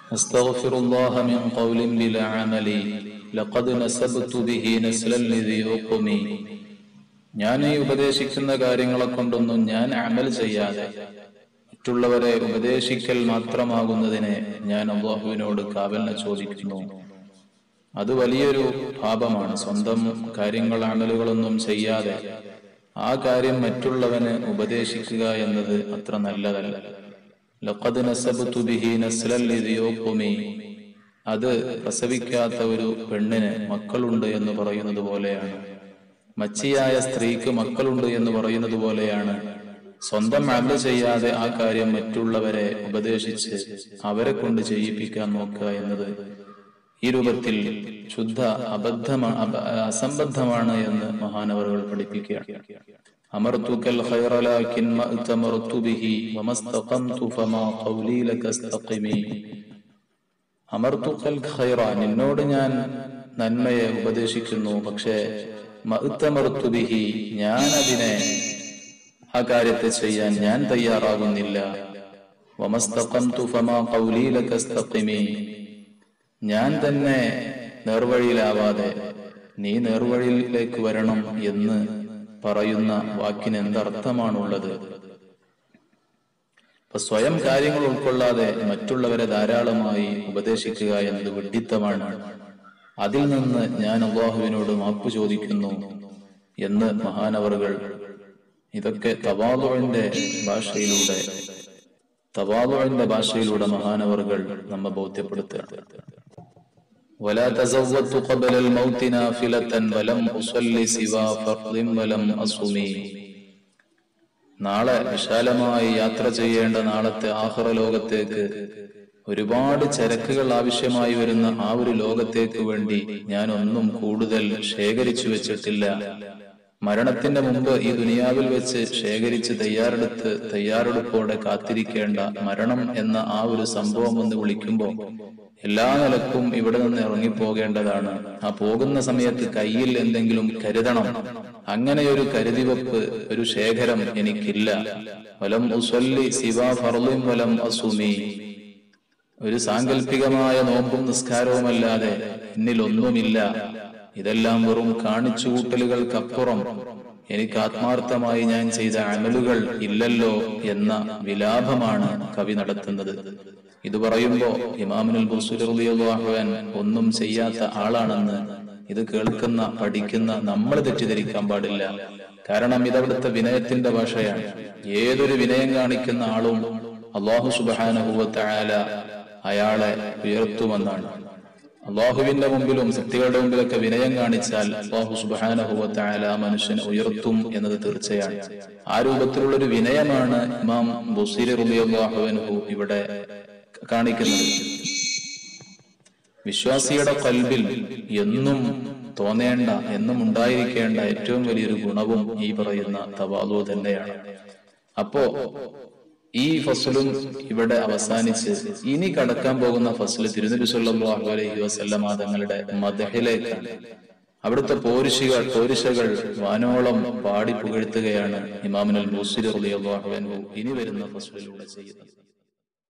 أستغفر الله من قول بلا عمل لقد نسبت به نسلا لذي أقمي ഞാൻ ഈ ഉപദേശിക്കുന്ന കാര്യങ്ങളെ കൊണ്ടൊന്നും ഞാൻ അമൽ ചെയ്യാതെ മറ്റുള്ളവരെ ഉപദേശിക്കൽ മാത്രമാകുന്നതിനെ ഞാൻ അള്ളാഹുവിനോട് കാവലിനെ ചോദിക്കുന്നു അത് വലിയൊരു പാപമാണ് സ്വന്തം കാര്യങ്ങൾ അമലുകളൊന്നും ചെയ്യാതെ ആ കാര്യം മറ്റുള്ളവന് ഉപദേശിക്കുക എന്നത് അത്ര നല്ലതല്ല ലഖദ് നസബ്തു ബിഹി നസ്ലൽ ലിദിയോഖുമി അത് പ്രസവിക്കാത്ത ഒരു പെണ്ണിന് മക്കളുണ്ട് എന്ന് പറയുന്നത് പോലെയാണ് മച്ചിയായ സ്ത്രീക്ക് മക്കളുണ്ട് എന്ന് പറയുന്നത് പോലെയാണ് സ്വന്തം അമല് ചെയ്യാതെ ആ കാര്യം മറ്റുള്ളവരെ ഉപദേശിച്ച് അവരെ കൊണ്ട് ചെയ്യിപ്പിക്കാൻ നോക്കുക എന്നത് ഈ രൂപത്തിൽ ശുദ്ധ അബദ്ധമാണ് അബ- അസംബദ്ധമാണ് എന്ന് മഹാനവറുകൾ പഠിപ്പിക്കുകയാണ് അമർത്തുക്കൽ ഖൈറ ലാകിൻ മ അതമർതു ബിഹി വമസ്തഖംതു ഫമാ ഖൗലി ലക ഇസ്തഖിമി അമർത്തുക്കൽ ഖൈറ നിന്നോട് ഞാൻ നന്മയെ ഉപദേശിക്കുന്നു പക്ഷേ മഅ്തമർതു ബിഹി ഞാൻ അതിനെ ആ കാര്യത്തെ ചെയ്യാൻ ഞാൻ തയ്യാറാകുന്നില്ല വമസ്തഖംതു ഫമാ ഖൗലി ലക ഇസ്തഖിമി ഞാൻ തന്നെ നേർവഴിയിലാവാതെ നീ നേർവഴിയിലേക്ക് വരണം എന്ന് പറയുന്ന വാക്കിന് എന്തർത്ഥമാണുള്ളത് അപ്പൊ സ്വയം കാര്യങ്ങൾ ഉൾക്കൊള്ളാതെ മറ്റുള്ളവരെ ധാരാളമായി ഉപദേശിക്കുക എന്നത് വിഡ്ഢിത്തമാണ് അതിൽ നിന്ന് ഞാൻ അള്ളാഹുവിനോട് മാപ്പ് ചോദിക്കുന്നു എന്ന് മഹാനവറുകൾ ഇതൊക്കെ തവാലുവിന്റെ ഭാഷയിലൂടെ തവാലുവിന്റെ ഭാഷയിലൂടെ മഹാനവറുകൾ നമ്മെ ബോധ്യപ്പെടുത്തുകയാണ് ولا تزودت قبل الموت نافلة ولم أصلي سوى فرض ولم أصومي നാളെ വിശാലമായി യാത്ര ചെയ്യേണ്ട നാളത്തെ ആഹ്റ ലോകത്തേക്ക് ഒരുപാട് ചരക്കുകൾ ആവശ്യമായി വരുന്ന ആ ഒരു ലോകത്തേക്ക് വേണ്ടി ഞാൻ ഒന്നും കൂടുതൽ ശേഖരിച്ചു വെച്ചിട്ടില്ല മരണത്തിന്റെ മുമ്പ് ഈ ദുനിയാവിൽ വെച്ച് ശേഖരിച്ച് തയ്യാറെടുത്ത് തയ്യാറെടുപ്പോടെ കാത്തിരിക്കേണ്ട മരണം എന്ന ആ ഒരു സംഭവം എന്ന് വിളിക്കുമ്പോൾ എല്ലാ നിലക്കും ഇവിടെ നിന്ന് ഇറങ്ങിപ്പോകേണ്ടതാണ് ആ പോകുന്ന സമയത്ത് കയ്യിൽ എന്തെങ്കിലും കരുതണം അങ്ങനെ ഒരു കരുതിവെപ്പ് ഒരു ശേഖരം എനിക്കില്ല വലം ഉസ്വല്ലി സിവാ ഫർലിം വലം അസുമി ഒരു സാങ്കല്പികമായ നോമ്പും നിസ്കാരവുമല്ലാതെ എന്നിൽ ഒന്നുമില്ല ഇതെല്ലാം വെറും കാണിച്ചുകൂട്ടലുകൾക്കപ്പുറം എനിക്ക് ആത്മാർത്ഥമായി ഞാൻ ചെയ്ത അമലുകൾ ഇല്ലല്ലോ എന്ന വിലാപമാണ് കവി നടത്തുന്നത് ഇത് പറയുമ്പോ ഇമാമുൽ ബുസുലിയാഹുവാൻ ഒന്നും ചെയ്യാത്ത ആളാണെന്ന് ഇത് കേൾക്കുന്ന പഠിക്കുന്ന നമ്മൾ തെറ്റിദ്ധരിക്കാൻ പാടില്ല കാരണം ഇതവിടുത്തെ വിനയത്തിന്റെ ഭാഷയാണ് ഏതൊരു വിനയം കാണിക്കുന്ന ആളും അള്ളാഹു സുബാനുഭവത്തായാല അയാളെ ഉയർത്തുമെന്നാണ് അള്ളാഹുവിന്റെ മുമ്പിലും സത്യങ്ങളുടെ മുമ്പിലൊക്കെ വിനയം കാണിച്ചാൽ അള്ളാഹു സുബാനഹുവത്തായാല ആ മനുഷ്യനെ ഉയർത്തും എന്നത് തീർച്ചയാണ് ആ രൂപത്തിലുള്ള ഒരു വിനയമാണ് ഇമാം ബുസീർ റുബിയാഹുവൻഹു ഇവിടെ കാണിക്കുന്നത് വിശ്വാസിയുടെ കൽബിൽ എന്നും തോന്നേണ്ട എന്നും ഉണ്ടായിരിക്കേണ്ട ഏറ്റവും വലിയൊരു ഗുണവും ഈ പറയുന്ന തവാലു തന്നെയാണ് അപ്പോ ഈ ഫസലും ഇവിടെ അവസാനിച്ച് ഇനി കടക്കാൻ പോകുന്ന ഫസല് തിരുനെല്ലി സല്ലല്ലാഹു അലൈഹി വസല്ലമ തങ്ങളുടെ മദഹിലേക്കാണ് അവിടുത്തെ പോരിശികൾ പോരിശകൾ വാനോളം പാടി പുകഴ്ത്തുകയാണ് ഇമാമുൽ ബൂസിർ റളിയല്ലാഹു അൻഹു ഇനി വരുന്ന ഫസലിലൂടെ ചെയ്യുന്നത്